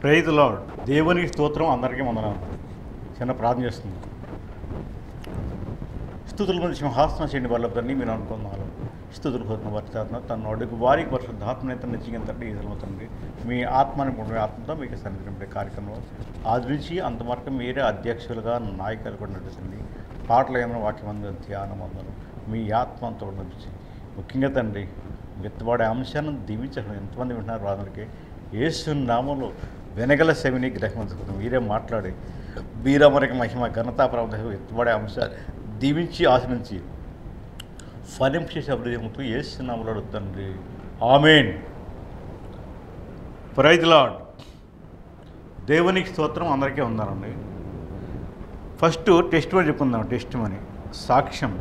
Praise Lord దేవునికి స్తోత్రం అందరికీ వందనాలు చిన్న ప్రార్థన చేస్తుంది స్థుతుల నుంచి సింహాసనం చేయని వాళ్ళని మీరు అనుకున్నారు స్థుతులు కోరిన వారి చేతన తన అడుగు వారికి పరిశుద్ధాత్మనేత నిశ్చయించండి ఈ తండ్రి మీ ఆత్మని పుట్టిన ఆత్మతో మీకు సన్నిధింపే కార్యక్రమం ఆది నుంచి అంతవరకు మీరే అధ్యక్షులుగా నాయకులు కూడా నడుస్తుంది పాటలు ఏమైనా వాక్యం అందరూ ధ్యానం అందరూ మీ ఆత్మతో నడిచి ముఖ్యంగా తండ్రి విత్తవాడే అంశాన్ని దీవించడం ఎంతమంది వింటున్నారు వాళ్ళకి యేసు నామంలో వెనగల సెవిని గ్రహించుకుంటాం మీరే మాట్లాడి వీరమరికి మహిమ ఘనతా ప్రవధ ఎత్తుబడే అంశాలు దీవించి ఆశనించి ఫలించేసే అభివృద్ధితో ఏసునామలు అడుగుతండి ఆమెన్ ప్రైజ్ లాడ్ దేవునికి స్తోత్రం అందరికీ ఉందానండి ఫస్ట్ టెస్ట్ మని చెప్పుకుందాం టెస్ట్ మని సాక్ష్యం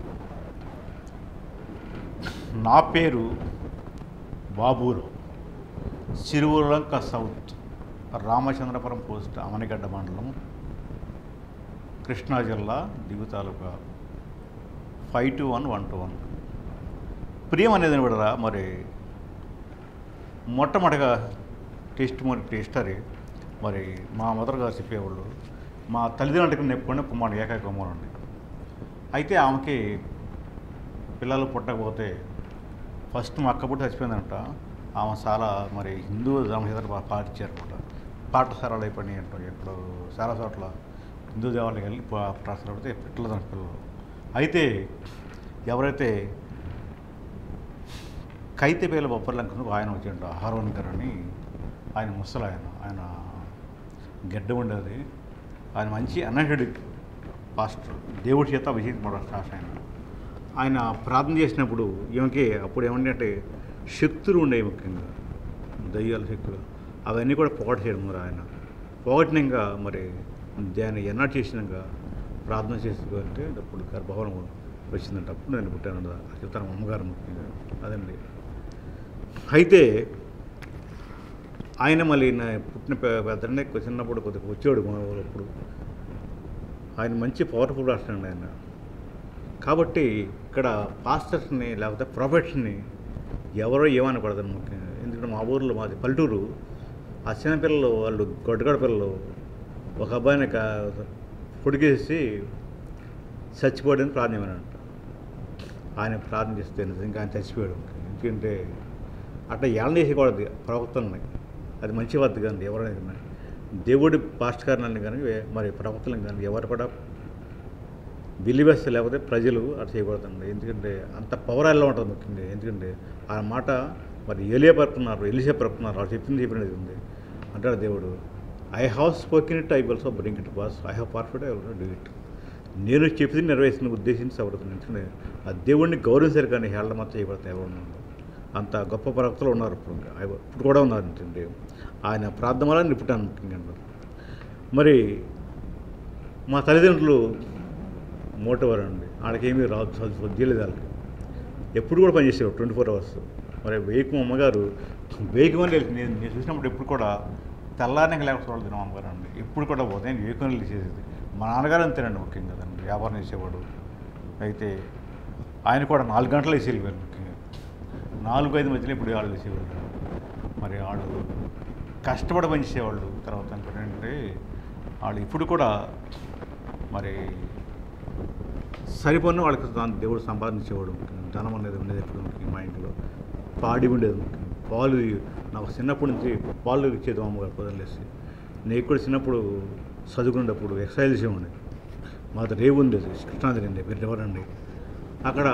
నా పేరు బాబూరావు సిరువులంక సౌత్ రామచంద్రపురం పోస్ట్ అమనిగడ్డ మండలం కృష్ణా జిల్లా దిగు తాలూకా five two one one two one ప్రియం అనేది కూడా మరి మొట్టమొదటిగా టెస్ట్ మరి టెస్టరీ మరి మా మదర్ గారు చెప్పేవాళ్ళు మా తల్లిదండ్రులకు నెప్పుకొని కుమారుడు ఏకైక కుమారుడు అయితే ఆమెకి పిల్లలు పుట్టకపోతే ఫస్ట్ మా అక్క పుట్టి చచ్చిపోయిందంట ఆమె చాలా మరి హిందూ ధర్మచేతలు బాగా పాటించారు అనమాట పాఠశాలలు అయిపోయినాయి అంటాం ఎప్పుడు చాలా చోట్ల హిందూ దేవాలయం వెళ్ళి పా- పాఠశాల పడితే పిల్లలు దాని పిల్లలు అయితే ఎవరైతే కైతేపేల బొప్పర్లంకను ఆయన వచ్చిండు హారోన్ గారు అని ఆయన ముసలు ఆయన ఆయన గడ్డ ఉండేది ఆయన మంచి అనర్హుడిక్ పాస్టర్ దేవుడి చేత అభిషేకం స్టార్ట్ ఆయన ఆయన ప్రార్థన చేసినప్పుడు ఈమెకి అప్పుడు ఏమంటే శక్తులు ఉండేవి ముఖ్యంగా దయ్యాల శక్తులు అవన్నీ కూడా పోగొట్టేయడం మరి ఆయన పోగొట్టినాక మరి దాన్ని ఎన్నో చేసినాక ప్రార్థన చేసుకుంటే అప్పుడు గర్భవనం వచ్చిందంట అప్పుడు నేను పుట్టాను చెప్తాను మా అమ్మగారు ముఖ్యంగా అదండి అయితే ఆయన మళ్ళీ నా పుట్టిన పె- పెద్దనే చిన్నప్పుడు కొద్దిగా వచ్చాడు మా ఊరప్పుడు ఆయన మంచి పవర్ఫుల్ రాష్ట్రండి ఆయన కాబట్టి ఇక్కడ పాస్టర్స్ని లేకపోతే ప్రొఫెట్స్ని ఎవరో ఏమనకూడదని ముఖ్యంగా ఎందుకంటే మా ఊర్లో మాది పల్లెటూరు ఆ చిన్నపిల్లలు వాళ్ళు గొడ్డగడ పిల్లలు ఒక అబ్బాయిని కా- పొడిగేసి చచ్చిపోయాడని ప్రార్థనమేనంట ఆయన ప్రార్థన చేస్తే నిజంగా ఆయన చచ్చిపోయాడు ఎందుకంటే అట్లా ఏళ్ళ చేసేకూడదు ప్రవక్తలని అది మంచి వద్దు కానీ ఎవరైనా కానీ దేవుడి పాస్ట్ కారణాలను కానీ మరి ప్రవక్తలను కానీ ఎవరు కూడా బిలీవర్స్ లేకపోతే ప్రజలు అట్లా చేయకూడదండి ఎందుకంటే అంత పవర్ ఎలా ఉంటుంది ముఖ్యంగా ఎందుకంటే ఆ మాట మరి ఎలియా పరుపుతున్నారు ఎలిసే పరుపుతున్నారు వాళ్ళు చెప్పింది చెప్పినది ఉంది అంటాడు దేవుడు I have spoken it I also bring it pass I have perfect I will do it నేను చెప్పింది నెరవేర్చిన ఉద్దేశించి అవడుతుంది ఎందుకంటే ఆ దేవుడిని గౌరవించారు కానీ హేళ మాత్రం చేయబడతాయి ఎవరు ఉన్నారు అంత గొప్ప ప్రవక్తలు ఉన్నారు ఇప్పుడు ఇంకా. అయ్యో, ఇప్పుడు కూడా ఉన్నారు ఏంటంటే ఆయన ప్రార్థన వల్ల నిపుటాను ముఖ్యంగా మరి మా తల్లిదండ్రులు మోటవర్ అండి వాళ్ళకేమీ రాదు చదువు చేయలేదు వాళ్ళకి ఎప్పుడు కూడా పనిచేసేవారు ట్వంటీ ఫోర్ అవర్స్ మరి వేయకు అమ్మగారు వేయకమని లేదు నేను నేను చూసినప్పుడు ఎప్పుడు కూడా తెల్లారినాక లేకపోతే తిన అమ్మగారు అండి ఎప్పుడు కూడా ఉదయం వేయకుని చేసేది మా నాన్నగారు అంతేనండి ముఖ్యంగా కదండి వ్యాపారం చేసేవాడు అయితే ఆయన కూడా నాలుగు గంటలు వేసి వెళ్ళిపోయారు ముఖ్యంగా నాలుగు ఐదు మధ్యలో ఇప్పుడు వాళ్ళు వేసేవాళ్ళు మరి వాళ్ళు కష్టపడి పనిచేసేవాళ్ళు తర్వాత ఇంకోటి ఏంటంటే వాళ్ళు ఇప్పుడు కూడా మరి సరిపోయిన వాళ్ళకి దాని దేవుడు సంపాదించేవాడు ముఖ్యంగా. ధనం అనేది ఉండేది ఎప్పుడు ముఖ్యంగా మా ఇంట్లో పాడి ఉండేది ముఖ్యంగా. పాలు నాకు చిన్నప్పటి నుంచి పాలు ఇచ్చేది మా అమ్మగారు పొదలేసి నేను కూడా చిన్నప్పుడు చదువుకునేటప్పుడు ఎక్సర్సైజ్ చేసేవాడిని మాది రేవు ఉండేది కృష్ణాది అండి రివర్ అండి అక్కడ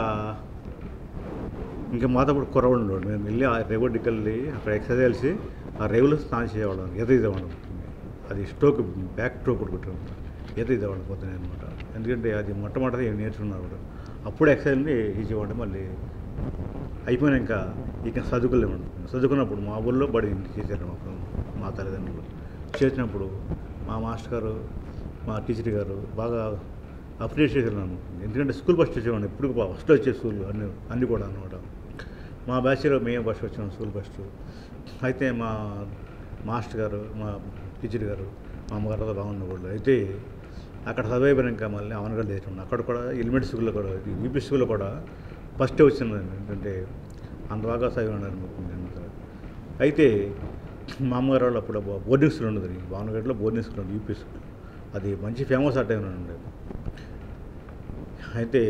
ఇంకా మాతో పాటు కుర్రవాడు ఉండేవాడు మేము వెళ్ళి ఆ రేవు ఒడ్డుకి వెళ్ళి అక్కడ ఎక్సర్సైజ్ చేసి ఆ రేవులో స్నానం చేసేవాళ్ళం ఈత ఇదేవాళ్ళం అది స్ట్రోక్ బ్యాక్ స్ట్రోక్ కూడా కొట్టాం ఈత ఇదేవాళ్ళం పొద్దున అనమాట ఎందుకంటే అది మొట్టమొదటి నేర్చుకున్నారు కూడా అప్పుడు ఎక్సర్సైజ్ని ఇచ్చేవాడు మళ్ళీ అయిపోయినాక ఇక చదువుకోలేము చదువుకున్నప్పుడు మా ఊళ్ళో బడి చేశారు మాకు మా తల్లిదండ్రులు చేసినప్పుడు మా మాస్టర్ గారు మా టీచర్ గారు బాగా అప్రిషియేట్ చేశారు నన్ను ఎందుకంటే స్కూల్ ఫస్ట్ వచ్చేవాడిని ఎప్పుడు ఫస్ట్ వచ్చే స్కూల్ అన్ని అన్నీ కూడా అనమాట మా బ్యాచ్లో మేము ఫస్ట్ వచ్చాము స్కూల్ ఫస్ట్ అయితే మా మాస్టర్ గారు మా టీచర్ గారు మా అమ్మగారితో బాగున్నవాళ్ళు అయితే అక్కడ చదివైపోయినాక మళ్ళీ అవనగల్ చేసాం అక్కడ కూడా ఎలిమెంటరీ స్కూల్లో కూడా యూపీ స్కూల్లో కూడా ఫస్ట్ వచ్చింది ఏంటంటే అంత బాగా చదివి ఉన్నారు ముఖ్యంగా అయితే మా అమ్మగారు వాళ్ళు అప్పుడు బోర్డింగ్ స్కూల్ ఉండదు భావనగడ్లో బోర్డింగ్ స్కూల్ ఉంది యూపీ స్కూల్ అది మంచి ఫేమస్ ఆ టైంలో ఉండేది అయితే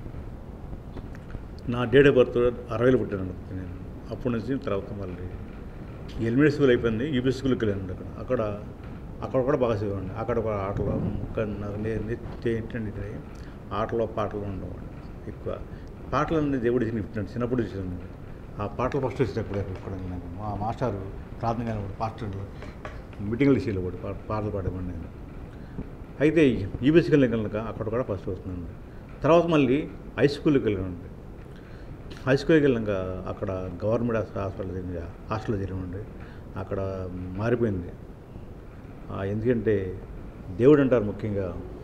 నా డేట్ ఆఫ్ బర్త్ అరవైలో పుట్టాను నేను అప్పటి నుంచి తర్వాత మళ్ళీ ఎలిమెంటరీ స్కూల్ అయిపోయింది యూపీ స్కూల్కి వెళ్ళాను అక్కడ అక్కడ అక్కడ కూడా బాగా చదివాడిని అక్కడ కూడా ఆటలు ముక్క నాకు నే- నిత్య ఏంటంటే ఇక్కడ ఆటలు పాటలు ఉండేవాడిని ఎక్కువ పాటలు అనేది దేవుడు ఇచ్చినట్టు చిన్నప్పుడు చూసాను ఆ పాటలు ఫస్ట్ వచ్చినప్పుడు ఇక్కడ నాకు మా మాస్టారు ప్రార్థన పాస్టర్లు మీటింగ్లు ఇచ్చేవాడు పా పాటలు పాడేవాడిని నేను అయితే యూపీఎస్కి వెళ్ళిన కనుక అక్కడ కూడా ఫస్ట్ వస్తున్నాను తర్వాత మళ్ళీ హై స్కూల్కి వెళ్ళాను హై స్కూల్కి వెళ్ళాక అక్కడ గవర్నమెంట్ హాస్పిటల్ జరిగింది హాస్టల్లో జరిగింది అక్కడ మారిపోయింది ఆ, ఎందుకంటే దేవుడు అంటారు ముఖ్యంగా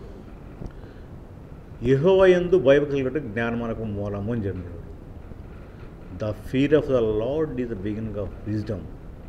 యెహోవా యందు భయభక్తులు కంటే జ్ఞానం మనకు మూలము అని చెప్పాడు the fear of the Lord is the beginning of wisdom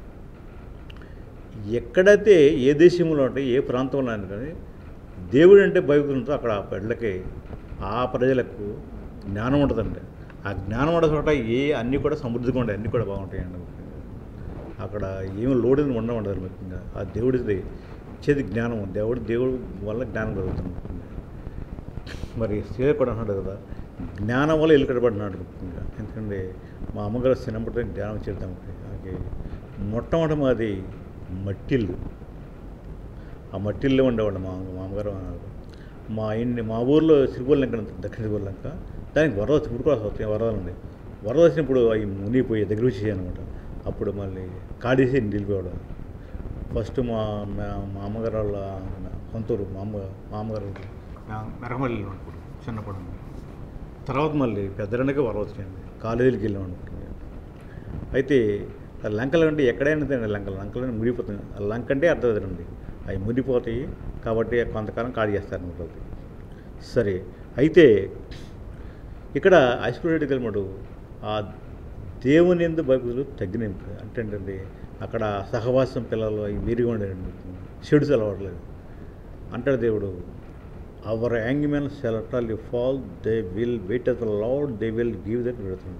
ఎక్కడైతే ఏ దేశంలో అంటే ఏ ప్రాంతంలో అయినా కానీ దేవుడు అంటే భయభక్తులతో అక్కడ ఆ పెళ్ళకి ఆ ప్రజలకు జ్ఞానం ఉంటుందండి ఆ జ్ఞానం ఉన్న చోట ఏ అన్నీ కూడా సమృద్ధిగా ఉంటాయి అన్నీ కూడా బాగుంటాయండి అక్కడ ఏమి లోడిని ఉండడం ఉండదు ముఖ్యంగా ఆ దేవుడిది ఇచ్చేది జ్ఞానం దేవుడు దేవుడు వల్ల జ్ఞానం కలుగుతుంది ముఖ్యంగా మరి సీత కూడా అన్నాడు కదా జ్ఞానం వల్ల ఇల్లు కట్టబడినాడు ముఖ్యంగా ఎందుకంటే మా అమ్మగారు చిన్నప్పటి జ్ఞానం చేద్దాం నాకు మొట్టమొదటి మాది మట్టిల్లు ఆ మట్టిల్లో ఉండేవాళ్ళు మా మా అమ్మగారు అన్నారు. మా ఇంటి మా ఊర్లో శ్రీగోళ్ళంక దక్షిణ శ్రీగోళ్ళంక దానికి వరద వచ్చి ఇప్పుడు కూడా వస్తాయి వరదలు ఉన్నాయి వరద వచ్చినప్పుడు అవి మునిగిపోయి దగ్గర వచ్చి అనమాట అప్పుడు మళ్ళీ కాడేసి నిలిపోవడం ఫస్ట్ మా మా- మా అమ్మగారు వాళ్ళ సొంతూరు మా అమ్మ మా అమ్మగారు మెరమల్లి అప్పుడు చిన్నప్పుడు తర్వాత మళ్ళీ పెద్దరండకి వరద వచ్చింది కాలేజీకి వెళ్ళాం అనుకుంటుంది అయితే ఆ లంకలు అంటే ఎక్కడైనా తినండి లంకలు లంకలు ముడిపోతుంది ఆ లంక అంటే అర్థం కదండి అవి ముడిపోతాయి కాబట్టి కొంతకాలం ఖాళీ చేస్తారనమాట అది సరే అయితే ఇక్కడ ఐశ్వర్యుడికి వెళ్ళినప్పుడు ఆ దేవుని ఎందు భక్తులు తగ్గినట్టు అంటే ఏంటంటే అక్కడ సహవాసం పిల్లలు అవి వీరిగా ఉండేయండి చెడు అలవాట్లేదు అంటాడు దేవుడు our young men shall utterly you fall they will wait us the Lord they will give that పెడుతుంది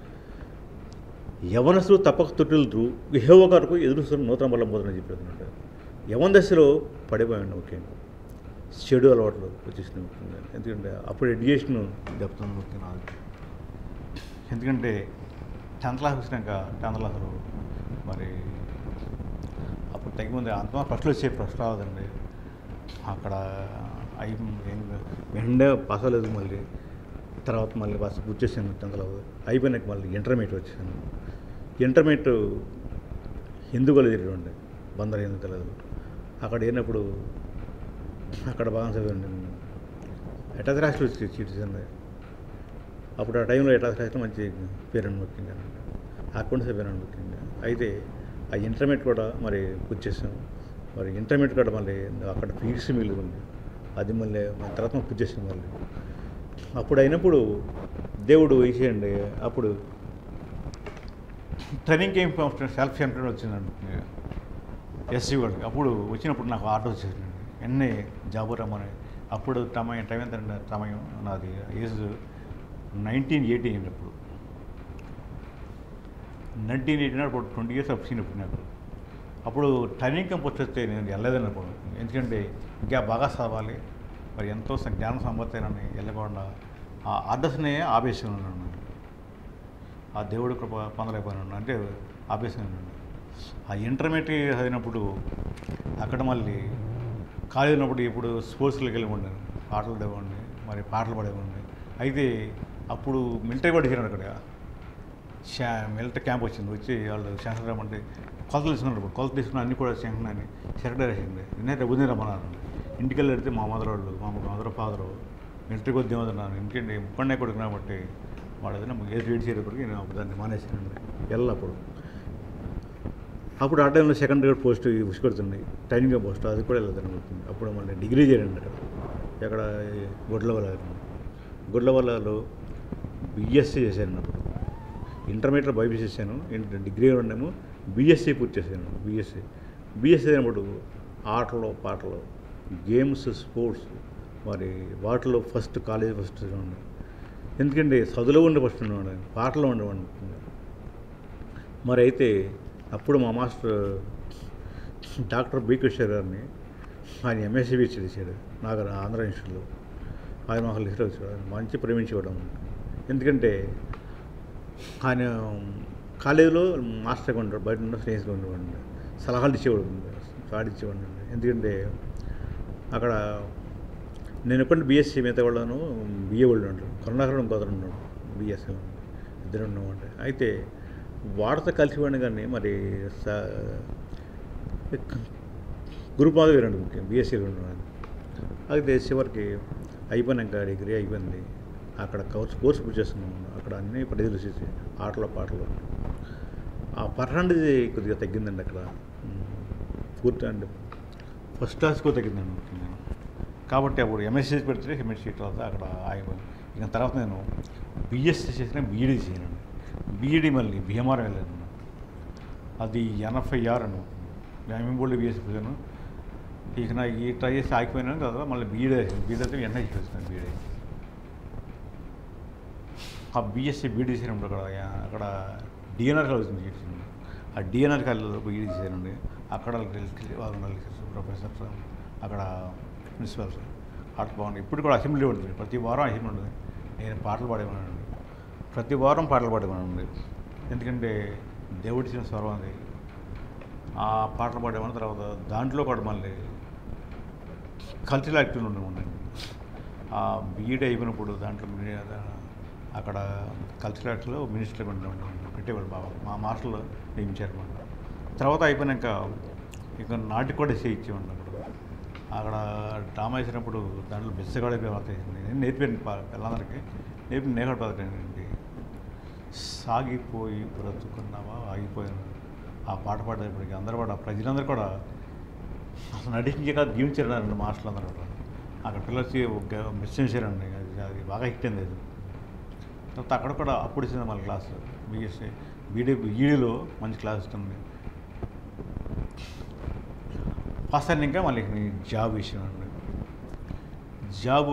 యవనస్తులు తప్పక తొట్టులుతూ యహోవ కొరకు ఎదురుస్తున్న నూతన బలం పోతుందని చెప్పేస్తున్నాడు యవన దశలో పడిపోయాడు ముఖ్యంగా చెడు అలవాట్లు వచ్చేసినాయి ముఖ్యంగా ఎందుకంటే అప్పుడు ఎడ్యుకేషన్ దెబ్బతుంది ముఖ్యంగా నాకు. ఎందుకంటే టెన్త్ క్లాస్ వచ్చినాక టెన్త్ క్లాస్లో మరి అప్పుడు తగ్గిమంది అంత ఫస్ట్లో వచ్చే ఫస్ట్ రావదండి అక్కడ అయి వెండే పాస్ అవ్వలేదు మళ్ళీ తర్వాత మళ్ళీ బస్ వచ్చేసాను టెన్త్లో అయిపోయినాక మళ్ళీ ఇంటర్మీడియట్ వచ్చాను ఇంటర్మీడియట్ హిందూ కాలేజ్ ఉండే బందర్ హిందూ కాలేజ్ అక్కడ అయినప్పుడు అక్కడ బాగా చదివండి ఎటాస్ రాష్ట్రం వచ్చి సీట్స్ ఉన్నాయి అప్పుడు ఆ టైంలో ఎటాస్ రాష్ట్రం మంచి పేరు ముఖ్యంగా అకౌంట్స్ పేరు ముఖ్యంగా అయితే ఆ ఇంటర్మీడియట్ కూడా మరి పూర్తి చేసాం మరి ఇంటర్మీడియట్ కూడా మళ్ళీ అక్కడ ఫీజు మిగిలి ఉంది అది మళ్ళీ మన తర్వాత పూర్తి చేసాం మళ్ళీ అప్పుడు అయినప్పుడు దేవుడు వేసేయండి అప్పుడు ట్రైనింగ్ క్యాంప్ సెల్ఫ్ ఎంప్లాయిడ్ వచ్చిందండి ఎస్సీ వాళ్ళకి అప్పుడు వచ్చినప్పుడు నాకు ఆర్డర్ వచ్చేసింది ఎన్నే జాబు రమ్మని అప్పుడు టైం టైం ఎంత సమయం నాది ఏజ్ నైన్టీన్ ఎయిటీ అండి అప్పుడు నైన్టీన్ ఎయిటీ అప్పుడు ట్వంటీ ఇయర్స్ వచ్చినప్పుడు నాకు అప్పుడు ట్రైనింగ్ క్యాంప్ వచ్చేస్తే నేను వెళ్ళలేదని అప్పుడు ఎందుకంటే ఇంకా బాగా చదవాలి మరి ఎంతో స- జ్ఞానం సంపత్తేనని వెళ్ళకుండా ఆ ఆర్డర్స్నే ఆపేసి ఉన్నాను ఆ దేవుడు కృప పొందలేకపోయినాను అంటే ఆపేసి ఉన్నాను ఆ ఇంటర్మీడియట్ చదివినప్పుడు అక్కడ మళ్ళీ ఖాళీ ఉన్నప్పుడు ఇప్పుడు స్పోర్ట్స్లోకి వెళ్ళి ఉండాను ఆటలు ఆడేవాడిని మరి పాటలు పాడేవాడిని అయితే అప్పుడు మిలిటరీ కూడా చేరాను అక్కడ శా మిలిటరీ క్యాంప్ వచ్చింది వచ్చి వాళ్ళు శంకరరామ్ అంటే కొలతలు తీసుకున్నారు ఇప్పుడు కొలత తీసుకున్న అన్ని కూడా శంకర్ అని సెక్రటరీ వేసింది నిన్న ఉదయం రమ్మన్నారు ఇంటికి వెళ్ళి పెడితే మా మదర్ వాళ్ళు మా మదర్ ఫాదర్ మిలిటరీకి వద్దాం వద్దన్నారు ఇంటికి ముప్పండే కొడుకు కాబట్టి వాడు ఏదైనా ఏది వేడి చేయడానికి నేను అప్పుడు దాన్ని మానేసాను వెళ్ళప్పుడు అప్పుడు ఆ టైంలో సెకండ్ గ్రేడ్ పోస్ట్ ఉసికొడుతుంది ట్రైనింగ్ పోస్ట్ అది కూడా వెళ్ళదు అనుకుంటుంది అప్పుడు మళ్ళీ డిగ్రీ చేయండి అక్కడ ఎక్కడ గుడ్లవల్ల గుడ్లవల్లలో బిఎస్సీ చేశాను అప్పుడు ఇంటర్మీడియట్ బైబీ చేశాను ఇంటర్ డిగ్రీ ఉండేమో బీఎస్సీ పూర్తి చేశాను బీఎస్సీ బీఎస్సీ అయినప్పుడు ఆటలు పాటలు గేమ్స్ స్పోర్ట్స్ మరి వాటిలో ఫస్ట్ కాలేజ్ ఫస్ట్ ఉండే ఎందుకంటే చదువులో ఉండే ఫస్ట్ ఉండేవాడు పాటలో ఉండేవాడు ముఖ్యంగా మరి అయితే అప్పుడు మా మాస్టర్ డాక్టర్ బి కిషోర్ గారిని ఆయన ఎంఎస్సీబీ చేశాడు నాకు ఆంధ్ర ఇన్స్టిట్యూట్లో ఆయన మాకు లిస్ట్ వచ్చాడు ఆయన మంచి ప్రేమించేవాడు ఎందుకంటే ఆయన కాలేజీలో మాస్టర్గా ఉంటాడు బయట ఉన్న స్నేహితుగా ఉండేవాడు సలహాలు ఇచ్చేవాడు కార్డు ఇచ్చేవాడు ఎందుకంటే అక్కడ నేను ఎప్పుడు బీఎస్సీ మిగతా వాళ్ళను బిఏ వాళ్ళు ఉంటాడు కరుణాకరం ఇంకొకరు ఉన్నాడు బీఎస్సీ ఇద్దరు ఉన్నామంటే అయితే వాడితో కలిసివాడిని కానీ మరి స- గ్రూప్ మాధవి రెండు ముఖ్యం బీఎస్సీలో ఉన్నాడు అయితే చివరికి అయిపోయినాక డిగ్రీ అయిపోయింది అక్కడ కోర్స్ కోర్సు పూర్తి చేసుకున్నాను అక్కడ అన్ని ప్రజలు చేసి ఆటలు పాటలు ఆ పర్సంటేజ్ కొద్దిగా తగ్గిందండి అక్కడ ఉమ్, పూర్తి అండి ఫస్ట్ క్లాస్కు తగ్గిందండి ముఖ్యంగా కాబట్టి అప్పుడు ఎంఎస్సీ పెడితే ఎంఎస్సీ తర్వాత అక్కడ ఆగిపోయింది ఇక తర్వాత నేను బిఎస్సీ చేసిన బీఈడీ చేయనండి బీఈడీ మళ్ళీ భీమవరం వెళ్ళాను అది ఎనభై ఆరు అని ఎంఎంబోళ్ళు బిఎస్సీ పోయాను ఇక నా ఈ ట్రై చేసి ఆగిపోయినాను కదా మళ్ళీ బీఈడీ బీఈడీ అయితే ఎన్ఐ చేస్తున్నాను బీఈడీ ఆ బీఎస్సీ బీఈడీ చేసినప్పుడు అక్కడ అక్కడ డిఎన్ఆర్ కాలేజ్ నుంచి చేసింది ఆ డిఎన్ఆర్ కాలేజ్లో బీఈడీ చేశానండి అక్కడ వాళ్ళు ప్రొఫెసర్ అక్కడ ప్రిన్సిపల్ సార్ ఆట బాగుంది ఇప్పుడు కూడా అసెంబ్లీ ఉంటుంది ప్రతి వారం అసెంబ్లీ ఉంటుంది నేను పాటలు పాడేవానండి ప్రతి వారం పాటలు పాడేవానండి ఎందుకంటే దేవుడి ఇచ్చిన స్వరం అది ఆ పాటలు పాడేవాడిన తర్వాత దాంట్లో కూడా మళ్ళీ కల్చరల్ యాక్టివిటీ ఉండండి ఆ బీఈడీ అయిపోయినప్పుడు దాంట్లో మిని- అక్కడ కల్చరల్ యాక్ట్లో మినిస్టర్ ఉండే పెట్టేవాళ్ళు బాబా మా మాస్టర్లు నియమించారు అన్నమాట తర్వాత అయిపోయినాక ఇక నాటికి కూడా చేయించేవాడిని అక్కడ అక్కడ డ్రామా వేసినప్పుడు దాంట్లో బెచ్చగాడే వార్త వేసింది నేను నేర్పాను పా- పిల్లలందరికీ నేర్పి నేను కూడా పథకండి సాగిపోయి బ్రతుకున్నావా ఆగిపోయాను ఆ పాట పాడేటప్పటికి అందరూ కూడా ప్రజలందరూ కూడా అసలు నటించే కాదు జీవించారండి మాస్టర్లు అందరూ కూడా అక్కడ పిల్లలు వచ్చి ఒక మిస్ చేశారండి అది అది బాగా హిట్ అయింది అది తర్వాత అక్కడ కూడా అప్పుడు ఇచ్చింది మళ్ళీ క్లాస్ బీఎస్సీ బీడీ ఈడీలో మంచి క్లాస్ ఇస్తుంది ఫస్ట్ అని ఇంకా మళ్ళీ ఈ జాబ్ విషయం అండి జాబు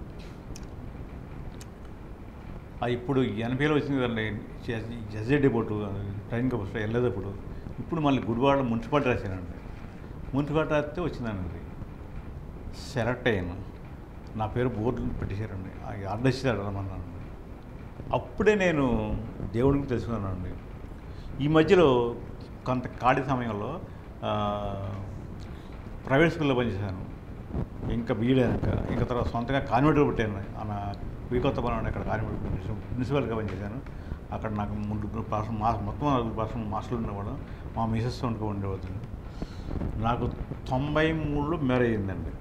ఆ ఇప్పుడు ఎనభైలో వచ్చింది కదండి జెజెడ్ బోటు ట్రైన్కి వస్తే వెళ్ళేటప్పుడు ఇప్పుడు మళ్ళీ గుడివాడ మున్సిపాలిటీ రాశానండి మున్సిపాలిటీ రాస్తే వచ్చిందండి సెలెక్ట్ అయ్యాను నా పేరు బోర్డు పెట్టేశారండి ఆ ఆర్డర్ ఇచ్చారు రమ్మన్నాను అప్పుడే నేను దేవుడికి తెలుసుకున్నానండి ఈ మధ్యలో కొంత ఖాళీ సమయంలో ఆ, ప్రైవేట్ స్కూల్లో పనిచేశాను ఇంకా బీఈడీ ఇంకా ఇంకా తర్వాత సొంతంగా కాన్వెంట్లో పెట్టాను ఆమె వీకొత్తపల్లి ఇక్కడ కాన్వెంట్ ప్రిన్సిపల్గా పనిచేశాను అక్కడ నాకు ముగ్గురు పాసం మా మొత్తం నలుగురు పాసం మాస్టర్లు ఉండేవాడు మా మిసెస్ వండుకో ఉండేవాళ్ళు నాకు తొంభై మూడులో మ్యారేజ్ అయిందండి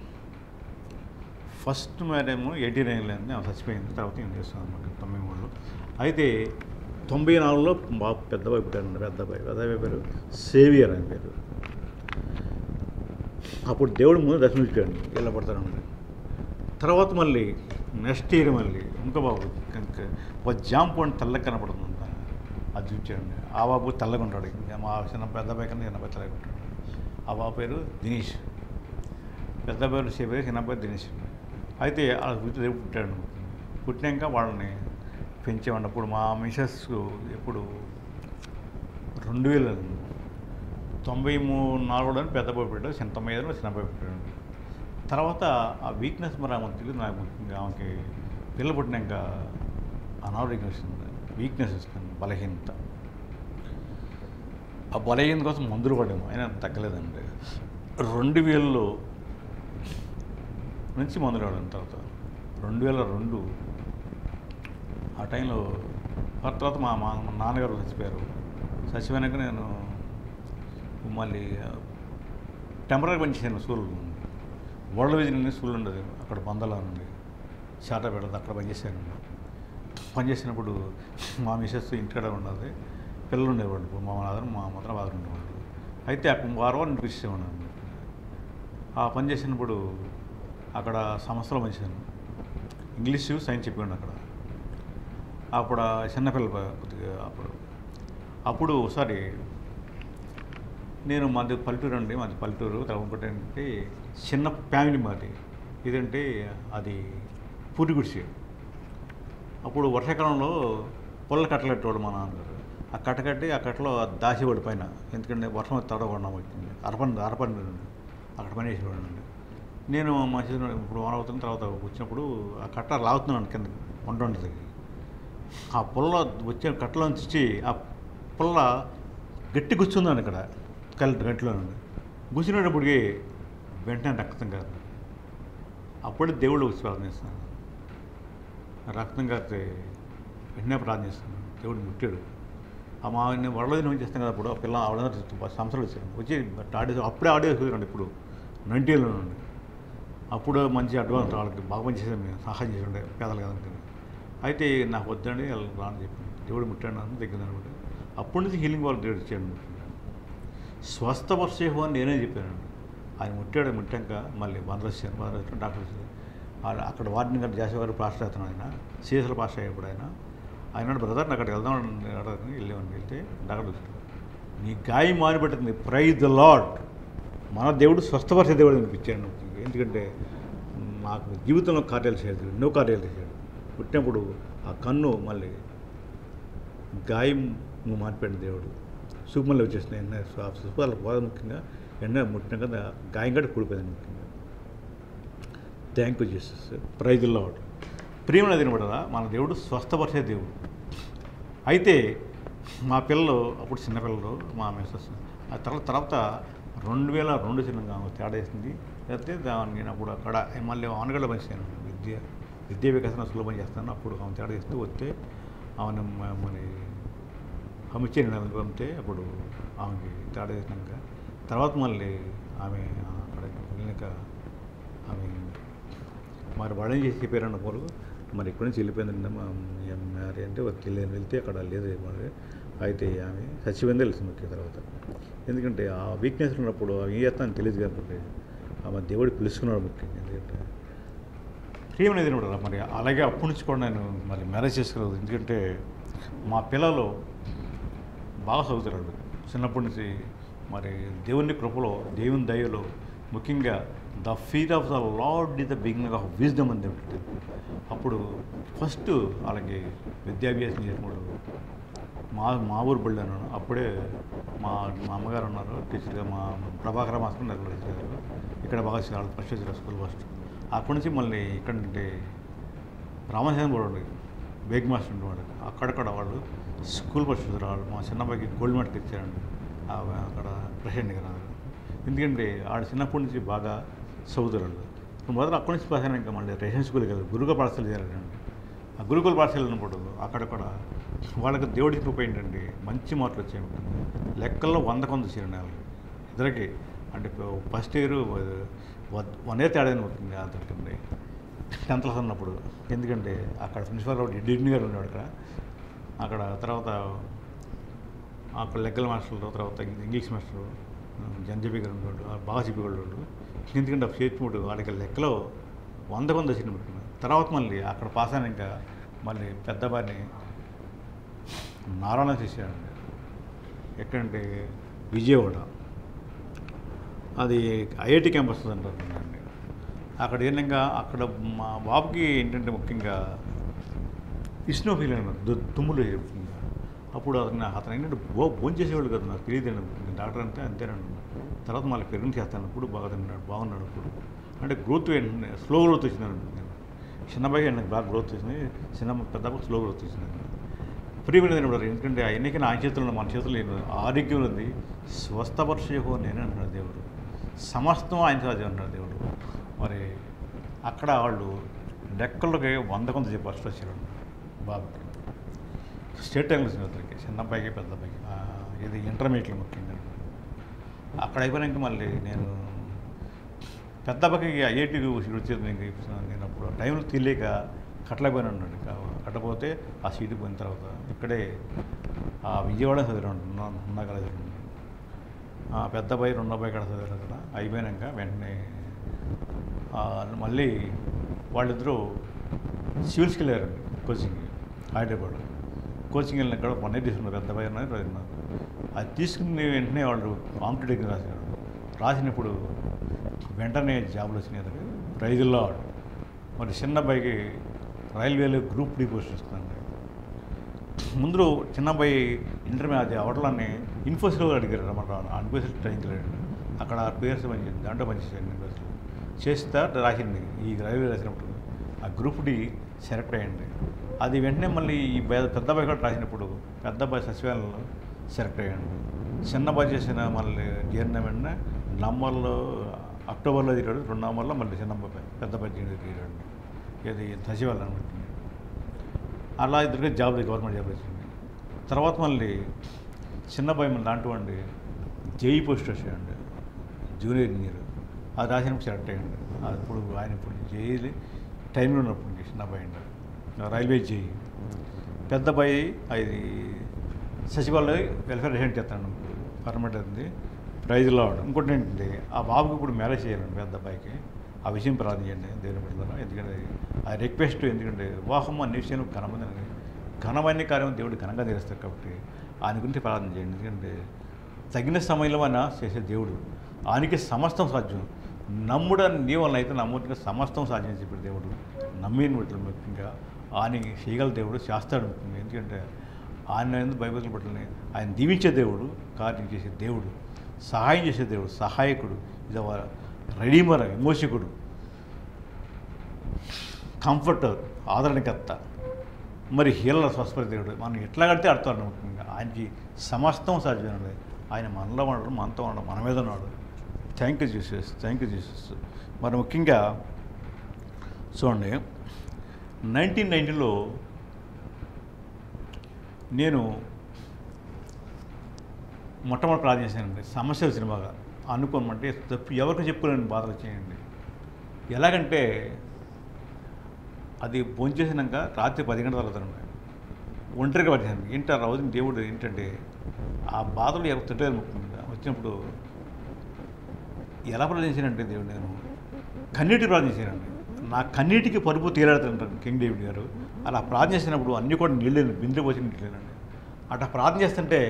ఫస్ట్ మ్యారేమో ఎయిటీ నైన్లో అయింది ఆమె చచ్చిపోయింది తర్వాత ఏం చేస్తాను మాకు తొంభై మూడులో అయితే తొంభై నాలుగులో మా పెద్దబాయి పుట్టారండి పెద్దబాయి పెద్దబాయి పేరు సేవియర్ అని పేరు అప్పుడు దేవుడు ముందు దర్శనమిచ్చాడు ఇలా పడతానండి తర్వాత మళ్ళీ నెక్స్ట్ ఇయర్ మళ్ళీ ఇంకో బాబు ఇంకా ఒక జాంప్ పండు తెల్లగా కనపడుతుంది అది చూచాడండి ఆ బాబు తెల్లగా ఉంటాడు ఇంకా మా చిన్న పెద్ద బాయ్ కన్నా చిన్న తెల్లగా ఉంటాడు ఆ బాబు పేరు దినేష్ పెద్ద పేరు పేరు చిన్న పేరు దినేష్ అయితే ఆ కూతురు రేపు పుట్టాడు పుట్టినాక వాళ్ళని పెంచేవాడి అప్పుడు మా మిసెస్ ఎప్పుడు రెండు వేల తొంభై మూడు నాలుగులో పెద్ద బాబు పెట్టాడు చిన్న తొంభై ఐదులో చిన్న బాబు పెట్టాడు తర్వాత ఆ వీక్నెస్ మరి ఆమె తెలియదు నాకు ముఖ్యంగా ఆమెకి పిల్ల పుట్టినాక అనారోగ్యం వస్తుంది వీక్నెస్ వస్తుంది బలహీనత ఆ బలహీనత కోసం మందులు పడాము అయినా తగ్గలేదండి రెండు వేలలో నుంచి మందులు పడాను తర్వాత రెండు వేల రెండు ఆ టైంలో ఆ తర్వాత మా మా మా నాన్నగారు చచ్చిపోయారు చచ్చిపోయాక నేను మళ్ళీ టెంపరీ పనిచేసాను స్కూల్ వరల్డ్ విజన్ అనే స్కూల్ ఉండదు అక్కడ బందలా నుండి శాట పెడదు అక్కడ పనిచేశాను పనిచేసినప్పుడు మా మిసెస్ ఇంటికాడ ఉండదు పిల్లలు ఉండేవాళ్ళు మా మదర్ మా మదర్ బాగా ఉండేవాళ్ళు అయితే అక్కడ వారం వారం పిలిచేవాడిని ఆ పని చేసినప్పుడు అక్కడ సంస్థలో పనిచేశాను ఇంగ్లీష్ సైన్స్ చెప్పాను అక్కడ అప్పుడు ఆ చిన్నపిల్ల ప- కొద్దిగా అప్పుడు అప్పుడు ఒకసారి నేను మాది పల్లెటూరు అండి మాది పల్లెటూరు తర్వాత ఇంకోటి ఏంటంటే చిన్న ఫ్యామిలీ మాది ఇదంటే అది పూరి గుడిసె అప్పుడు వర్షాకాలంలో పొల్ల కట్టలెట్టేవాడు మా నాన్నగారు ఆ కట్ట కట్టి ఆ కట్టలో దాచేవాడు పైన ఎందుకంటే వర్షం తడవకుండా వచ్చింది అరపని అరపని అక్కడ పని చేసేవాడు నేను మా చేసిన ఇప్పుడు వాన అవుతున్న తర్వాత వచ్చినప్పుడు ఆ కట్ట లాగుతున్నాను కింద వంట వంటది ఆ పుల్ల వచ్చే కట్టలో నుంచి ఆ పుల్ల గట్టి గుచ్చుందండి ఇక్కడ కరెంట్ గంటలో నుండి గుచ్చినప్పటికి వెంటనే రక్తం కాదు అప్పుడే దేవుడు వచ్చి ప్రార్థిస్తాను రక్తం కాస్తే వెంటనే ప్రార్థిస్తాను దేవుడు ముట్టాడు ఆ మా నేను వడలో ఏం చేస్తాను కదా అప్పుడు ఆ పిల్ల ఆవిడ సంవత్సరాలు వచ్చాను వచ్చి ఆడే అప్పుడే ఆడే చూడండి ఇప్పుడు నైన్టీలో నుండి అప్పుడు మంచి అడ్వాన్స్ వాళ్ళకి బాగా పని చేసాను నేను సహాయం చేసి ఉండే పేదలు కదంటే అయితే నాకు వద్దండి వాళ్ళు రాని చెప్పి దేవుడు ముట్టాడు నన్ను దగ్గర అనమాట అప్పటి నుంచి హీలింగ్ వాళ్ళు దేవుడు ఇచ్చాడు స్వస్థపరిచేహో అని నేనే చెప్పానండి ఆయన ముట్టాడు ముట్టాక మళ్ళీ బంద్ వచ్చాను బంద్ వచ్చాను డాక్టర్ వచ్చారు ఆడ- అక్కడ వార్డెన్ గారు జాషి గారు పాస్టర్ అవుతున్నాడు ఆయన సీఎస్ఎల్ పాస్టర్ అయ్యేప్పుడు ఆయన ఆయన అన్నాడు, బ్రదర్ నాకు అక్కడికి వెళ్దాం అడగని వెళ్ళామని వెళ్తే డాక్టర్ వచ్చాడు నీ గాయం మానిపెట్టింది ప్రైజ్ ద లాడ్ మన దేవుడు స్వస్థపరిచే దేవుడు అనిపించాడు నాకు. ఎందుకంటే మాకు జీవితంలో కార్యాలు చేయలేదు ఎన్నో కార్యాలు చేశాడు పుట్టినప్పుడు ఆ కన్ను మళ్ళీ గాయం మానిపెట్టిన దేవుడు సూపర్లో వచ్చేసినాయి ఎన్న సూపర్లు పోదా ముఖ్యంగా ఎన్న ముట్టిన కదా గాయం కూడా కూడిపోయింది ముఖ్యంగా thank you Jesus praise lord ప్రియమైన తినబడదా మన దేవుడు స్వస్థపరిచే దేవుడు అయితే మా పిల్లలు అప్పుడు చిన్నపిల్లలు మా మిస్సెస్ ఆ తర్వాత తర్వాత రెండు వేల రెండు చిన్నగా ఆమె తేడా వేసింది అయితే దాన్ని నేను అప్పుడు అక్కడ మళ్ళీ ఆనగడ పనిచేసాను విద్య విద్యా వికాసన స్కూల్లో పని చేస్తాను అప్పుడు ఆమె తేడా చేస్తూ వస్తే ఆమెను మ- మరి పంపించే నేను పంపితే అప్పుడు ఆమెకి తేడా చేసినాక తర్వాత మళ్ళీ ఆమె అక్కడ వెళ్ళినాక ఆమె మరి వాడు ఏం చేసి చెప్పారన్న పోరు మరి ఇక్కడి నుంచి వెళ్ళిపోయిందండి మా మ్యారీ అంటే వెళ్ళి వెళ్తే అక్కడ లేదు మరి అయితే ఆమె చచ్చిపోయిందే తెలిసింది ఒకే తర్వాత ఎందుకంటే ఆ వీక్నెస్ ఉన్నప్పుడు ఆమె ఏం చేస్తానని తెలియదు కాబట్టి ఆమె దేవుడు పిలుచుకున్నాడు ముఖ్యంగా ఎందుకంటే ప్రియమైన కూడా మరి అలాగే అప్పటి నుంచి కూడా నేను మరి మ్యారేజ్ చేసుకోలేదు ఎందుకంటే మా పిల్లలు బాగా చదువుతారు చిన్నప్పటి నుంచి మరి దేవుని కృపలో దేవుని దయలో ముఖ్యంగా the fear of the lord is the beginning of wisdom అని చెప్తుంది అప్పుడు ఫస్ట్ వాళ్ళకి విద్యాభ్యాసం చేసినప్పుడు మా మా ఊరు బళ్ళాను అప్పుడే మా మా అమ్మగారు ఉన్నారు టీచర్గా మా ప్రభాకర మాస్టర్ ఉన్నారు టీచర్ గారు ఇక్కడ బాగా చాలా ఫస్ట్ వచ్చారు స్కూల్ ఫస్ట్ అక్కడి నుంచి మళ్ళీ ఇక్కడ నుండి రామచంద్ర కూడా ఉండేది బేగ్ మాస్టర్ ఉండేవాడు అక్కడక్కడ వాళ్ళు స్కూల్ ఫస్ట్ వాళ్ళు మా చిన్నబ్బాయికి గోల్డ్ మెడల్ ఇచ్చారండి ఆ- అక్కడ ప్రెసిడెంట్ గారు ఎందుకంటే ఆడ చిన్నప్పటి నుంచి బాగా చదువుతారు మొదలు అక్కడి నుంచి పాస్ అయినాక మళ్ళీ రేషన్ స్కూల్కి వెళ్ళి గురుకుల పాఠశాల చేరారండి ఆ గురుకుల పాఠశాల ఉన్నప్పుడు అక్కడ కూడా వాళ్ళకి దేవుడికి కృప ఏంటంటే మంచి మార్కులు వచ్చాయి లెక్కల్లో వంద కొంత వచ్చారండి వాళ్ళకి ఇద్దరికి అంటే ఫస్ట్ ఇయర్ వన్ ఇయర్ తేడా అవుతుంది అతనికి టెన్త్ క్లాస్ ఉన్నప్పుడు ఎందుకంటే అక్కడ ప్రిన్సిపల్ డిగ్రీ గారు ఉన్నాడు అక్కడ అక్కడ తర్వాత అక్కడ లెక్కల మాస్టర్లు తర్వాత ఇంగ్లీష్ మాస్టర్ జంజబీ గారు ఉండేవాడు ఆ బాగా చెప్పేవాళ్ళు ఎందుకంటే ఆ చేతిమూడు వాడికి లెక్కలో వంద కొంత వచ్చిన పెట్టుకున్నాను తర్వాత మళ్ళీ అక్కడ పాస్ అయినాక మళ్ళీ పెద్ద బారిని నారాయణ చేశాడండి ఎక్కడంటే విజయవాడ అది ఐఐటి క్యాంపస్ అంటారండి అక్కడ ఏంటంగా అక్కడ మా బాబుకి ఏంటంటే ముఖ్యంగా ఇస్నో ఫీల్ అన్నారు దు- తుమ్ములు ముఖ్యంగా అప్పుడు అతను అతను ఏంటంటే బో భోజనం చేసేవాళ్ళు కదా నాకు తెలియదు డాక్టర్ అంటే అంతేనండి తర్వాత మళ్ళీ పెరుగు చేస్తాను అప్పుడు బాగా తిన్నాడు బాగున్నాడు అప్పుడు అంటే గ్రోత్ ఏంటంటే స్లో గ్రోత్ వచ్చిందండి చిన్నబాయి నాకు బాగా గ్రోత్ వచ్చింది చిన్న పెద్ద స్లో గ్రోత్ వచ్చింది ప్రియమైన కూడా ఎందుకంటే ఆ ఎన్నికైన ఆయన చేతుల్లో ఉన్న మన చేతుల్లో లేదు ఆరోగ్యం ఉంది స్వస్థపరిచేహో నేను అంటున్నాడు దేవుడు సమస్తం ఆయన సాధ్యం అంటున్నాడు దేవుడు మరి అక్కడ వాళ్ళు లెక్కలకి వంద కొంత చెప్పి ఫస్ట్ వచ్చారు బాబు స్టేట్ టైంలో వచ్చిన అతనికి చిన్న అబ్బాయికి పెద్ద అబ్బాయికి ఆ, ఇది ఇంటర్మీడియట్లో ముఖ్యంగా అక్కడ అయిపోయినాక మళ్ళీ నేను పెద్ద అబ్బాయికి ఐఐటి వచ్చేది నేను ఇప్పిస్తున్నాను నేను అప్పుడు టైంలో తెలియక కట్టలేకపోయినా ఉన్నాడు కట్టపోతే ఆ సీటు పోయిన తర్వాత ఇక్కడే ఆ విజయవాడ చదివాను ఉన్నా కదా చదివాను ఆ పెద్ద అబ్బాయి రెండో అబ్బాయి కూడా చదివారు అక్కడ అయిపోయినాక వెంటనే ఆ, మళ్ళీ వాళ్ళిద్దరూ సివిల్స్కి వెళ్ళారండి కోచింగ్కి హైదరాబాద్ కోచింగ్ వెళ్ళిన కూడా వన్ ఇయర్ తీసుకున్నారు పెద్ద అబ్బాయి ఉన్నారు ఇరవై ఉన్నారు అది తీసుకుని వెంటనే వాళ్ళు కాంపిటేటివ్ ఎగ్జామ్ రాశారు రాసినప్పుడు వెంటనే జాబులు వచ్చినాయి అతనికి ప్రైజుల్లో మరి చిన్న అబ్బాయికి రైల్వేలో గ్రూప్ డి పోస్ట్ వస్తుందండి ముందు చిన్న అబ్బాయి ఇంటర్మీడియట్ అది అవటలాన్ని ఇన్ఫోసిస్లో అడిగారు రమ్మని ఇన్ఫోసిస్ ట్రైన్కి వెళ్ళాడు అక్కడ పేర్స్ పనిచేసింది దాంట్లో పనిచేసాను ఇన్ఫోసిస్లో చేస్తా రాసింది ఈ రైల్వే రాసినప్పుడు ఆ గ్రూప్ డి సెలెక్ట్ అయ్యింది అది వెంటనే మళ్ళీ ఈ పెద్ద పెద్ద అబ్బాయి కూడా రాసినప్పుడు పెద్ద అబ్బాయి సచివాలయంలో సెలెక్ట్ అయ్యాడు చిన్న అబ్బాయి చేసిన మళ్ళీ చేరిన వెంటనే నవంబర్లో అక్టోబర్లో తీరాడు రెండు నవంబర్లో మళ్ళీ చిన్న అబ్బాయి పెద్ద అబ్బాయి చేరి తీరాడు ఇది సచివాలయం అనమాట అలా ఇద్దరికి జాబ్ గవర్నమెంట్ జాబ్ వచ్చింది తర్వాత మళ్ళీ చిన్న అబ్బాయి మళ్ళీ దాంట్లో అండి జేఈ పోస్ట్ వచ్చాయండి జూనియర్ ఇంజనీర్ అది రాసినప్పుడు సెలెక్ట్ అయ్యండి అది ఇప్పుడు ఆయన ఇప్పుడు జేఈ టైంలో ఉన్నప్పుడు చిన్న అబ్బాయి అండి రైల్వే జేఈ పెద్ద అబ్బాయి అది సచివాలయ వెల్ఫేర్ ఏజెంట్ చేస్తాను పర్మనెంట్ ఉంది ప్రైజ్లో అవడం ఇంకోటి ఏంటంటే ఆ బాబుకి ఇప్పుడు మ్యారేజ్ చేయాలండి పెద్ద అబ్బాయికి ఆ విషయం ప్రార్థించండి దేవుని బిడ్డలారా ఎందుకంటే ఆ రిక్వెస్ట్ ఎందుకంటే వివాహం అనే విషయం ఘనమైనది ఘనమైన కార్యం దేవుడు ఘనంగా చేస్తారు కాబట్టి ఆయన గురించి ప్రార్థన చేయండి ఎందుకంటే తగిన సమయంలో ఆయన చేసే దేవుడు ఆయనకి సమస్తం సాధ్యం నమ్ముడ నీ వలన అయితే నమ్ముతున్న సమస్తం సాధ్యం చెప్పాడు దేవుడు నమ్మిన బిడ్డలు ముఖ్యంగా ఆయన చేయగల దేవుడు చేస్తాడు ముఖ్యంగా ఎందుకంటే ఆయన ఎందుకు బైబిల్ పట్లని ఆయన దీవించే దేవుడు కార్యం చేసే దేవుడు సహాయం చేసే దేవుడు సహాయకుడు ఇది ఒక రెడీమర్ విమోచకుడు కంఫర్టర్ ఆదరణకర్త మరి హీలల స్వస్పరి దేవుడు మనం ఎట్లా కడితే అర్థం ముఖ్యంగా ఆయనకి సమస్తం సాధ్యమైనది ఆయన మనలో ఉన్నాడు మనతో ఉన్నాడు మన మీద ఉన్నాడు thank you Jesus thank you Jesus మరి ముఖ్యంగా చూడండి నైన్టీన్ నైన్టీలో నేను మొట్టమొదటి ప్రార్థన చేశానండి సమస్య సినిమాగా అనుకోమంటే తప్పు ఎవరికి చెప్పుకోలేని బాధలు వచ్చాయండి ఎలాగంటే అది భోంచేసినాక రాత్రి పది గంటల తర్వాత ఉండే. ఒంటరిగా పడిచాను ఏంటి ఆ రోజు దేవుడు ఏంటంటే ఆ బాధలు ఎవరు తిట్టలేదు ముఖ్యంగా వచ్చినప్పుడు ఎలా ప్రార్థించానంటే దేవుడు నేను కన్నీటి ప్రార్థించానండి నా కన్నీటికి పరుపు తీరాడుతుంటారు కింగ్ డేవిడ్ గారు అలా ప్రార్థన చేసినప్పుడు అన్నీ కూడా నీళ్ళు బిందె పోసి నీళ్ళేనండి అట్లా ప్రార్థన చేస్తుంటే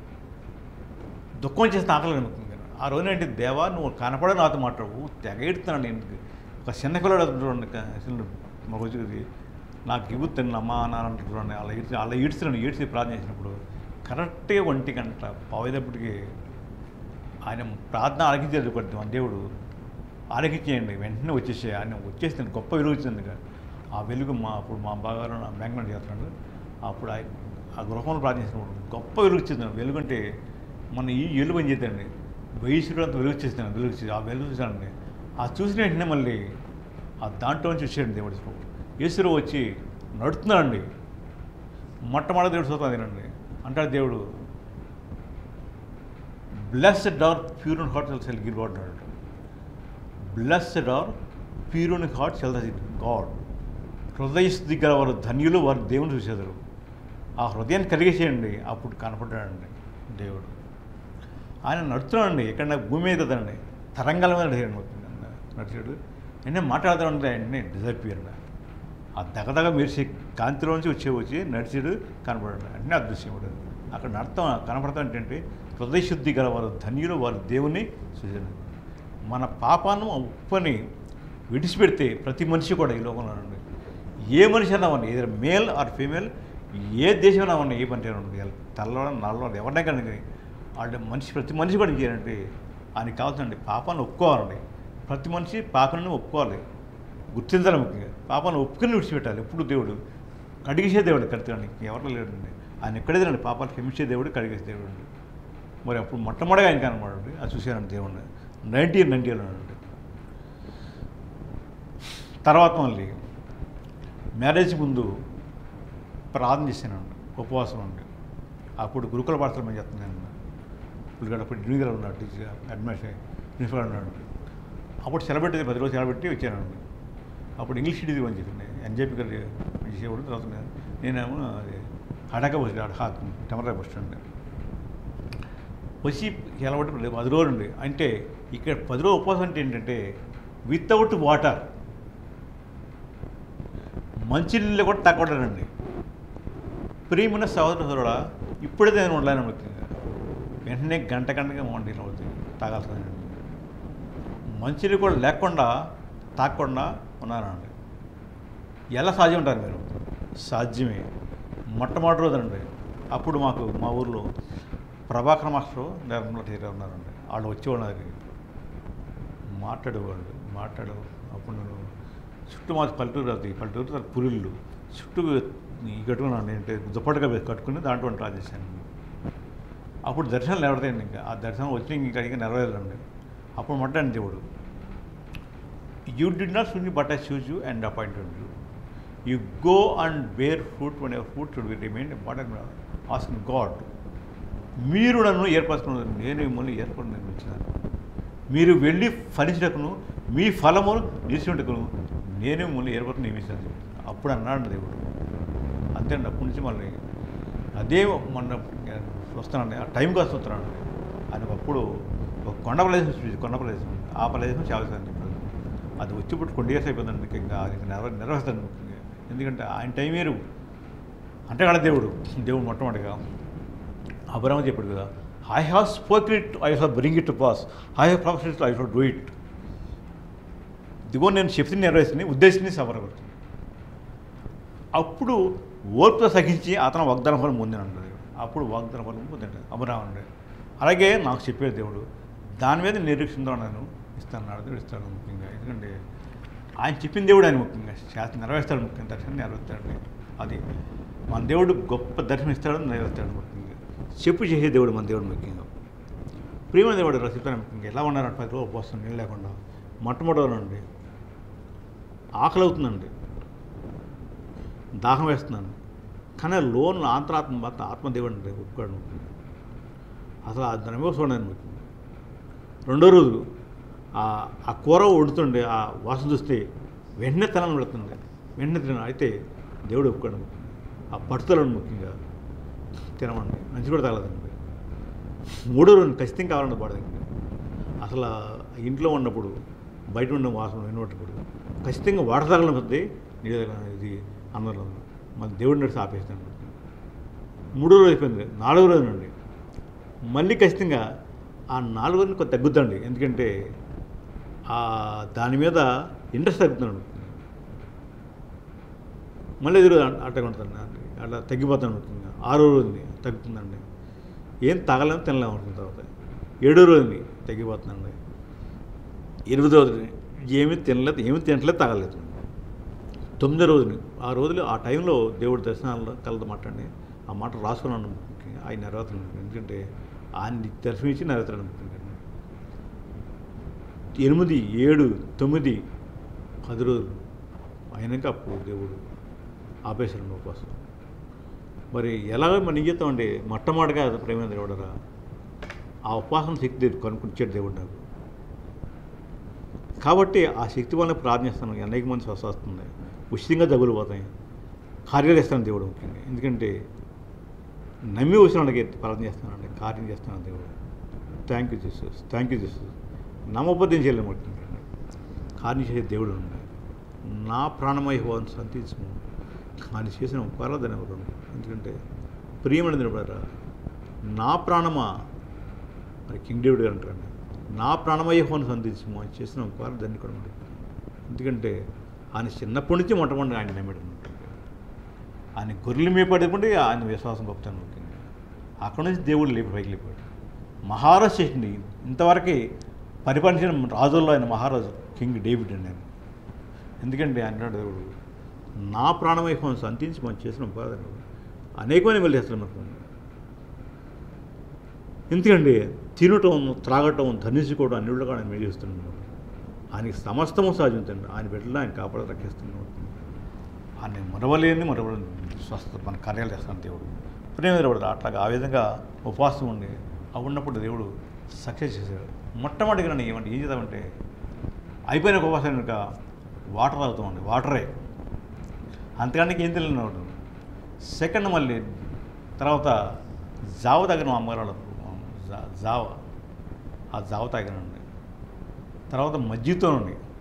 దుఃఖం చేసిన ఆకలి ముఖ్యంగా ఆ రోజున ఏంటి దేవా నువ్వు కనపడే నాతో మాట్లాడు తెగ ఏడుతున్నాను నేను ఒక చిన్న పిల్లడు చూడండి అసలు మా రోజుది నాకు ఇవ్వుతాను అమ్మా నాన్న అంటున్నాను అలా ఈడ్చి అలా ఈడ్చున్నాను ఈడ్చి ప్రార్థన చేసినప్పుడు కరెక్ట్గా ఒంటి గంట పావేటప్పటికి ఆయన ప్రార్థన ఆలకించేది పడుతుంది మన దేవుడు ఆలకించేయండి వెంటనే వచ్చేసే ఆయన వచ్చేసింది గొప్ప వెలుగు వచ్చింది కదా. ఆ వెలుగు మా అప్పుడు మా బాగారు నా బ్యాంక్లో చేస్తున్నాడు అప్పుడు ఆయన ఆ గృహంలో ప్రార్థించినప్పుడు గొప్ప వెలుగు వచ్చింది వెలుగు అంటే మన ఈ ఎలుగు అని చేద్దండి వయసులో అంత వెలుగు చేస్తాను వెలుగు వచ్చేది. ఆ వెలుగు చూసానండి ఆ చూసిన వెంటనే మళ్ళీ ఆ దాంట్లో నుంచి వచ్చాడు దేవుడు యేసులో వచ్చి నడుతున్నాడండి మొట్టమొదటి దేవుడు చూస్తాను తినండి అంటాడు దేవుడు blessed are pure and heart shall give God అన్నాడు blessed are pure and heart shall God హృదయ స్థితి గల వారు ధన్యులు వారు దేవుని చూసేదారు ఆ హృదయాన్ని కలిగేసేయండి అప్పుడు కనపడ్డాడండి దేవుడు ఆయన నడుతున్నాడండి ఎక్కడ భూమి మీద కదండి తరంగాల మీద నడిచాడు నడిచాడు నేనే మాట్లాడతానంటే ఆయన్ని డిజర్పియర్ ఆ దగదగ మెరిసే కాంతిలోంచి వచ్చే వచ్చి నడిచాడు కనపడాడు అంటే అదృశ్యముడు అక్కడ అర్థం కనపడతాం ఏంటంటే హృదయ శుద్ధి గల వారు ధన్యులు వారు దేవుని చూశాడు మన పాపాను ఉప్పని విడిచిపెడితే ప్రతి మనిషి కూడా ఈ లోకంలో ఉండండి ఏ మనిషి అన్నా ఉన్నా ఏదైనా మేల్ ఆర్ ఫీమేల్ ఏ దేశమైనా ఉన్నా ఏ పని ఉండండి తెల్లవాడు నల్లవాడు ఎవరినే కానీ వాళ్ళ మనిషి ప్రతి మనిషి కూడా ఏం చేయాలంటే ఆయనకి కావాల్సిందండి పాపాన్ని ఒప్పుకోవాలండి ప్రతి మనిషి పాపాన్ని ఒప్పుకోవాలి గుర్తించాలి ముఖ్యంగా పాపాన్ని ఒప్పుకుని విడిచిపెట్టాలి ఎప్పుడు దేవుడు కడిగేసే దేవుడు కడుతానికి ఎవరు లేడండి ఆయన ఎక్కడే తినండి పాపాలు క్షమించే దేవుడు కడిగేసే దేవుడు అండి మరి అప్పుడు మొట్టమొదటిగా ఆయన కనబడండి అది చూశానండి దేవుడిని నైన్టీన్ నైన్టీలో అండి తర్వాత మళ్ళీ మ్యారేజ్ ముందు ప్రార్థన చేశానండి ఉపవాసం అండి అప్పుడు గురుకుల పాఠశాల మేము చెప్తున్నాను ఇప్పుడు అప్పుడు డ్యూనిగర్ ఉన్నాడు టీచర్ అడ్మిషన్ ప్రిన్సిపల్ ఉన్నాడు అప్పుడు సెలబ్రిటీ పది రోజులు సెలబ్రిటీ వచ్చానండి అప్పుడు ఇంగ్లీష్ ఇది అని చెప్పండి ఎన్జేపీ గారు చేసేవాడు తర్వాత నేనేమో అది హడాక బస్ స్టాండ్ టెమరా బస్ స్టాండ్ వచ్చి సెలబట్టి పది రోజులు ఉండి అంటే ఇక్కడ పది రోజులు ఉపవాసం అంటే ఏంటంటే వితౌట్ వాటర్ మంచినీళ్ళు కూడా తగ్గడండి ప్రియమైన సహోదర సోదరుడా ఇప్పుడే నేను ఉండలేను ముఖ్యంగా వెంటనే గంట గంటగా వండి అవుతుంది తాగాల్సిందండి మంచినీళ్ళు కూడా లేకుండా తాగకుండా ఉన్నానండి ఎలా సాధ్యం ఉంటారు మీరు సాధ్యమే మొట్టమొదటి రోజండి అప్పుడు మాకు మా ఊర్లో ప్రభాకర్ మాస్టర్ నిర్మల టీచర్ ఉన్నారండి వాళ్ళు వచ్చేవాళ్ళు అది మాట్లాడేవాళ్ళు మాట్లాడు అప్పుడు నేను చుట్టూ మాది పల్లెటూరు అది పల్లెటూరు తర్వాత పురిళ్ళు చుట్టూ ఈ కట్టుకున్నాను అంటే దుప్పటిగా వేసి కట్టుకుని దాంట్లో వంట చేశాను అప్పుడు దర్శనం లేవడదండి ఇంకా ఆ దర్శనం వచ్చి ఇంకా ఇంకా నెరవేరండి అప్పుడు మొట్టాను దేవుడు you did not swing but I choose you and appointed you you go and bear fruit one ever fruit should be remain important ask God మీరు నన్ను ఏర్పరచుకున్నారు నేను మిమ్మల్ని ఏర్పడి నిర్మించినాను మీరు వెళ్ళి ఫలించటకును మీ ఫలమును నిలిచినట్టుకును నేను మిమ్మల్ని ఏర్పడి నియమించాను అప్పుడు అన్నాడు దేవుడు అంతేండి అప్పటి నుంచి మళ్ళీ అదే మొన్న వస్తున్నాను ఆ టైం కాస్త వస్తున్నాను ఆయన అప్పుడు ఒక కొండ ప్రదేశం చూసి కొండ ప్రదేశం ఆ ప్రదేశం చాలాసార్లు చెప్పాడు అది వచ్చి ఇప్పుడు కొన్ని ఇయర్స్ అయిపోతుంది ఇంకా అది నెరవే నెరవేరుస్తాను ఎందుకంటే ఆయన టైం వేరు అంటే కదా దేవుడు దేవుడు మొట్టమొదటిగా అబ్రహ్మ చెప్పాడు కదా I have spoken it I have bring it pass I have profit it I have do it ఇదిగో నేను చెప్పింది నెరవేర్చింది ఉద్దేశించి సఫరపడుతుంది అప్పుడు ఓర్పుతో సహించి అతను వాగ్దాన ఫలం పొందినండి అప్పుడు వాగ్దాన ఫలం పొందండి అబ్రహ్మ అలాగే నాకు చెప్పేది దేవుడు దాని మీద నిరీక్షణతో నేను ఇస్తాను దేవుడు ఇస్తాడు ముఖ్యంగా ఎందుకంటే ఆయన చెప్పిన దేవుడు ఆయన ముఖ్యంగా శాస్త్రం నెరవేరుస్తాడు ముఖ్యంగా దర్శనం నెరవేరుస్తాడండి అది మన దేవుడు గొప్ప దర్శనం ఇస్తాడు నెరవేరుస్తాడు ముఖ్యంగా చెప్పు చేసే దేవుడు మన దేవుడు ముఖ్యంగా ప్రియమైన దేవుడు రసిస్తాను ముఖ్యంగా ఎలా ఉన్నారంటే పది రోజులు ఉపవాసం నీళ్ళు లేకుండా మొట్టమొదటి ఆకలి అవుతుందండి దాహం వేస్తున్నాను కానీ లోన్ ఆంతరాత్మ మాత్రం ఆత్మదేవుడు అంటే ఒప్పుకోడు అసలు ఆ దాని మీద చూడండి మీకు రెండో రోజు ఆ ఆ కూర వండుతుండే ఆ వాసన చూస్తే వెంటనే తినాలని పెడుతుంది వెంటనే తిన అయితే దేవుడు ఒప్పుకోడు ఆ పట్టుదలను ముఖ్యంగా తినమండి మంచి కూడా తగలదండి మూడో రోజు ఖచ్చితంగా కావాలండి పడదండి అసలు ఆ ఇంట్లో ఉన్నప్పుడు బయట ఉన్న వాసన వినబడినప్పుడు ఖచ్చితంగా వాటర్ తగలని వద్ది నీళ్ళు తగలని ఇది అన్నారు మన దేవుడి నడిచి ఆపేస్తాను మూడో రోజు అయిపోయింది నాలుగో రోజు నుండి మళ్ళీ ఖచ్చితంగా ఆ నాలుగో రోజు కొంత తగ్గుద్దండి ఎందుకంటే ఆ దాని మీద ఇంట్రెస్ట్ తగ్గుతున్నాడు మళ్ళీ ఎదురు అట్లా ఉంటుంది అట్లా తగ్గిపోతాను ముఖ్యంగా ఆరో రోజుని తగ్గుతుందండి ఏం తగలేము తినలేము అనుకున్న తర్వాత ఏడో రోజుని తగ్గిపోతుందండి ఎనిమిదో రోజుని ఏమీ తినలేదు ఏమీ తినట్లేదు తగలేదు తొమ్మిదో రోజుని ఆ రోజులు ఆ టైంలో దేవుడి దర్శనాల్లో కలదు మాట్లాడి ఆ మాట రాసుకున్నాను ముఖ్యంగా ఆయన నెరవేర్తాను ఎందుకంటే ఆయన దర్శనమిచ్చి నెరవేర్తాను ముఖ్యంగా ఎనిమిది ఏడు తొమ్మిది పది రోజులు అయినాక అప్పుడు దేవుడు ఆపేశాడు ఉపవాసం మరి ఎలాగ మన నిజం అంటే మొట్టమొదటిగా ప్రేమ దేవుడరా ఆ ఉపవాసం శక్తి కనుక్కొచ్చాడు దేవుడు నాకు కాబట్టి ఆ శక్తి వల్ల ప్రార్థిస్తాను అనేక మంది స్వస్థ వస్తుంది ఉచితంగా జబ్బులు పోతాయి కార్యాలు చేస్తాను దేవుడు ముఖ్యంగా ఎందుకంటే నమ్మి వచ్చిన వాళ్ళకి ప్రార్థన చేస్తానండి కార్యం చేస్తాను దేవుడు thank you Jesus thank you Jesus నమ్మబద్ధం చేయలేము ముఖ్యంగా కార్యం చేసే దేవుడు ఉంది నా ప్రాణమయ హోవాన్ని సంతించము ఆయన చేసిన ఉపకారాలని ఎవరు ఎందుకంటే ప్రియమైన దేవుడారా నా ప్రాణమా మరి కింగ్ డేవిడ్ గారు అంటారండి నా ప్రాణమయ్య హోను సంధించము ఆయన చేసిన ఉపకారం దాన్ని కూడా ఉంది ఎందుకంటే ఆయన చిన్నప్పటి నుంచి మొట్టమొదటి ఆయన నమ్మాడు అన్నమాట. ఆయన గొర్రెలు మేపడేటువంటి ఆయన విశ్వాసం గొప్పతనం ముఖ్యంగా అక్కడ నుంచి దేవుడు లేపి పైకి లేపాడు మహారాజు చేసింది ఇంతవరకు పరిపాలించిన రాజుల్లో ఆయన మహారాజు కింగ్ డేవిడ్ అండి ఆయన ఎందుకంటే ఆయన అన్నాడు దేవుడు నా ప్రాణవైభవం సంతించి మనం చేసిన ఉపకారం అనేకమైన వెళ్ళి చేస్తున్నాం మనకు ఎందుకండి తినటం త్రాగటం ధనించుకోవడం అన్ని కూడా ఆయన మేలు చేస్తున్నాడు ఆయనకి సమస్తము సాధించండి ఆయన బిడ్డలు ఆయన కాపాడ రక్షిస్తున్నాడు ఆయన మరవలేని మరవలేని స్వస్థ మన కార్యాలు చేస్తాను దేవుడు ప్రేమ దేవుడు అట్లాగా ఆ విధంగా ఉపవాసం ఉండి ఆ ఉన్నప్పుడు దేవుడు సక్సెస్ చేశాడు మొట్టమొదటిగా నన్ను ఏమంటే ఏం చేద్దామంటే అయిపోయిన ఉపవాసం కనుక వాటర్ తాగుతామండి వాటరే అంతకంటే ఏం తెలియదు సెకండ్ మళ్ళీ తర్వాత జావ తాగిన మా అమ్మగారు వాళ్ళ జా- జావ ఆ జావ తాగినండి తర్వాత మజ్జిగతోనండి